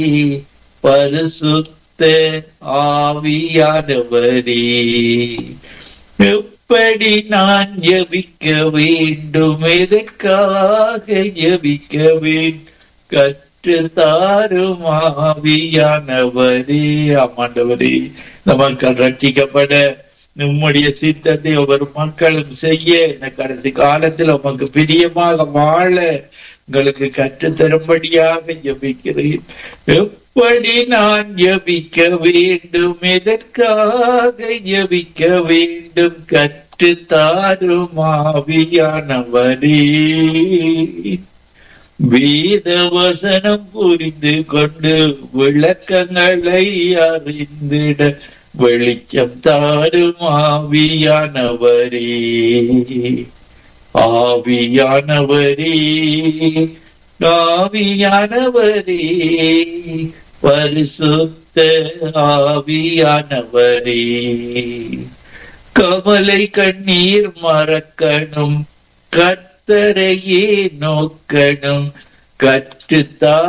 பரிசுத்த ஆவியானவரே எப்படி நான் ஜபிக்க வேண்டும் எதற்காக ஜபிக்க வேண்டும் கற்று தாரும் ஆவியானவரே ஆமாண்டவரே இந்த மக்கள் ரட்சிக்கப்பட நம்முடைய சித்தத்தை ஒவ்வொரு மக்களும் செய்ய இந்த கடைசி காலத்தில் உமக்கு பிரியமாக வாழ உங்களுக்கு கற்றுத்தரும்படியாக ஜபிக்கிறேன் எப்படி நான் ஜபிக்க வேண்டும் எதற்காக ஜபிக்க வேண்டும் கற்று தாரும் ஆவியானவரே வேத வசனம் புரிந்து கொண்டு விளக்கங்களை அறிந்திட வெளிச்சம் தாரும் ஆவியானவரே ஆவியானவரே ஆவியானவரே பரிசுத்த ஆவியானவரே கவலை கண்ணீர் மறக்கணும் கத்தரையே நோக்கணும் கற்றுத்தா